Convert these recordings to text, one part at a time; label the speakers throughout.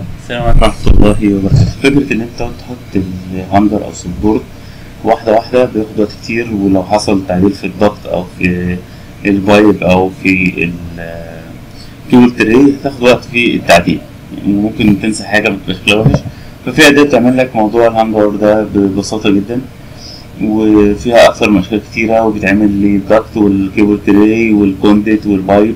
Speaker 1: السلام عليكم ورحمة الله وبركاته فكرة إن أنت تقعد تحط الهانجر أو سبورت واحدة واحدة بياخد وقت كتير ولو حصل تعديل في الضغط أو في البايب أو في الكيبل تري هتاخد وقت في التعديل وممكن تنسى حاجة متبقاش شكلها وحش ففي أداة تعمل لك موضوع الهانجر ده ببساطة جدا وفيها أكثر من أشكال كتيرة وبيتعمل لي الضغط والكيبل تري والكونديت والبايب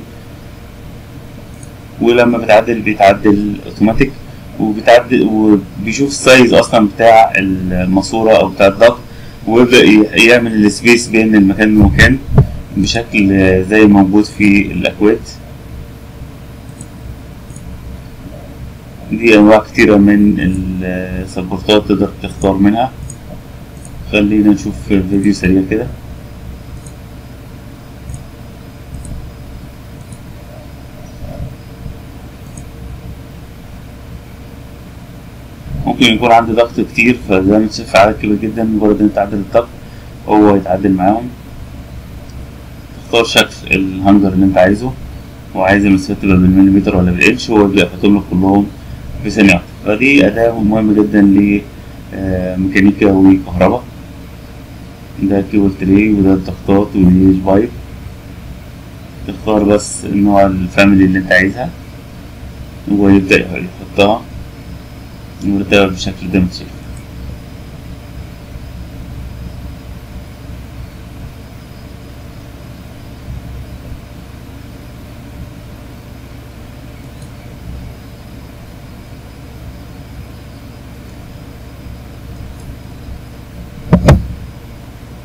Speaker 1: ولما بتعدل بيتعدل اوتوماتيك وبتعدل وبيشوف السايز اصلا بتاع الماسوره او بتاع الضغط ويبدا يعمل السبيس بين المكان ومكان بشكل زي موجود في الاكواد دي انواع كتيره من السبورتات تقدر تختار منها خلينا نشوف فيديو سريع كده ممكن يكون عندي ضغط كتير فزي ما تشوف عدد كبير جدا مجرد ان انت تعدل الضغط هو يتعدل معاهم تختار شكل الهانجر اللي انت عايزه وعايز المسافات تبقى بالمليمتر ولا بالانش هو يبدأ يحطهم لك كلهم في ثانية واحدة فدي أداة مهمة جدا لميكانيكا وكهرباء ده كيبل تري وده الضغطات ودي البايب تختار بس النوع الفاميلي اللي انت عايزها ويبدأ يحطها مرتبة بشكل ده متشاف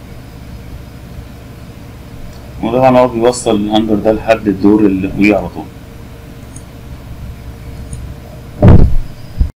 Speaker 1: وطبعا هو بيوصل الهانجر ده لحد الدور اللي فوقيه على طول